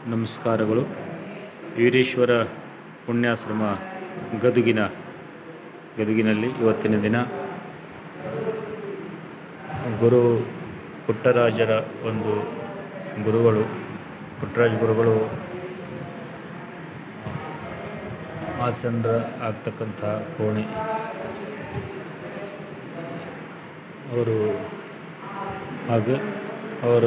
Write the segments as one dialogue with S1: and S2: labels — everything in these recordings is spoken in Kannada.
S1: ನಮಸ್ಕಾರಗಳು ವೀರೇಶ್ವರ ಪುಣ್ಯಾಶ್ರಮ ಗದುಗಿನ ಗದುಗಿನಲ್ಲಿ ಇವತ್ತಿನ ದಿನ ಗುರು ಪುಟ್ಟರಾಜರ ಒಂದು ಗುರುಗಳು ಪುಟ್ಟರಾಜ ಗುರುಗಳು ಆಸಂದ್ರ ಆಗ್ತಕ್ಕಂಥ ಕೋಣೆ ಅವರು ಹಾಗೆ ಅವರು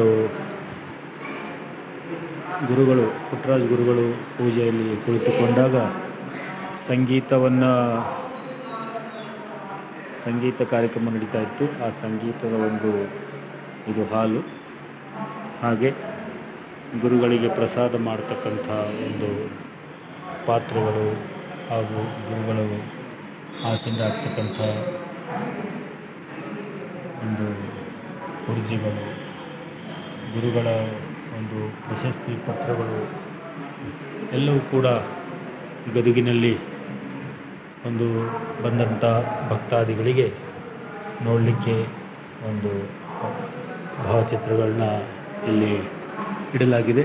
S1: ಗುರುಗಳು ಪುಟ್ಟರಾಜ ಗುರುಗಳು ಪೂಜೆಯಲ್ಲಿ ಕುಳಿತುಕೊಂಡಾಗ ಸಂಗೀತವನ್ನು ಸಂಗೀತ ಕಾರ್ಯಕ್ರಮ ನಡೀತಾ ಇತ್ತು ಆ ಸಂಗೀತದ ಒಂದು ಇದು ಹಾಲು ಹಾಗೆ ಗುರುಗಳಿಗೆ ಪ್ರಸಾದ ಮಾಡ್ತಕ್ಕಂಥ ಒಂದು ಪಾತ್ರೆಗಳು ಹಾಗೂ ಗುರುಗಳು ಆಸನ ಆಗ್ತಕ್ಕಂಥ ಒಂದು ಕುರ್ಜಿಗಳು ಗುರುಗಳ ಒಂದು ಪ್ರಶಸ್ತಿ ಪತ್ರಗಳು ಎಲ್ಲವೂ ಕೂಡ ಗದುಗಿನಲ್ಲಿ ಒಂದು ಬಂದಂಥ ಭಕ್ತಾದಿಗಳಿಗೆ ನೋಡಲಿಕ್ಕೆ ಒಂದು ಭಾವಚಿತ್ರಗಳನ್ನ ಇಲ್ಲಿ ಇಡಲಾಗಿದೆ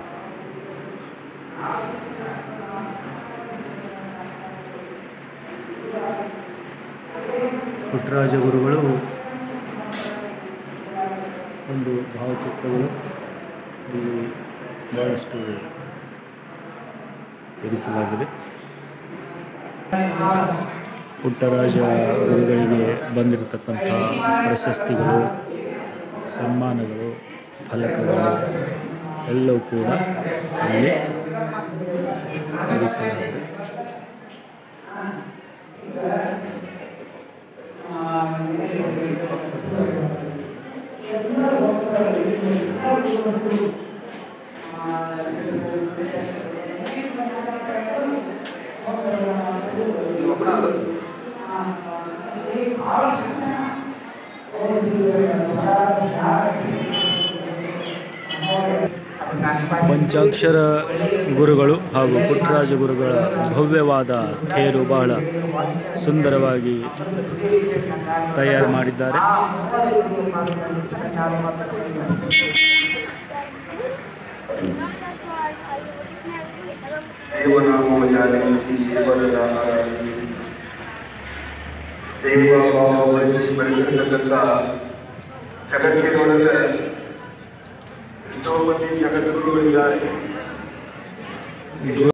S1: ಪುಟ್ಟರಾಜ ಗುರುಗಳು ಒಂದು ಭಾವಚಿತ್ರಗಳು ಇಲ್ಲಿ ಬಹಳಷ್ಟು ಇರಿಸಲಾಗಿದೆ ಪುಟ್ಟರಾಜ ಗುರುಗಳಿಗೆ ಬಂದಿರತಕ್ಕಂಥ ಪ್ರಶಸ್ತಿಗಳು ಸನ್ಮಾನಗಳು ಫಲಕಗಳು ಎಲ್ಲವೂ ಕೂಡ ಇಲ್ಲಿ ಇರಿಸಲಾಗಿದೆ ಪಂಚಾಕ್ಷರ ಗುರುಗಳು ಹಾಗೂ ಪುಟ್ಟರಾಜ ಗುರುಗಳ ಭವ್ಯವಾದ ತೇರು ಬಹಳ ಸುಂದರವಾಗಿ ತಯಾರು ಮಾಡಿದ್ದಾರೆ
S2: ದೇವನಾಮಯಾಲಿಸಿ ದೇವರಾಗಿ ದೇವ ಭಾವವನ್ನು ಸ್ಮರಿಸತಕ್ಕಂಥ ಜಗತ್ತಿನೊಳಗೆ ಎಷ್ಟೋ ಮಂದಿ ಜಗದ್ಗುರುಗಳಿದ್ದಾರೆ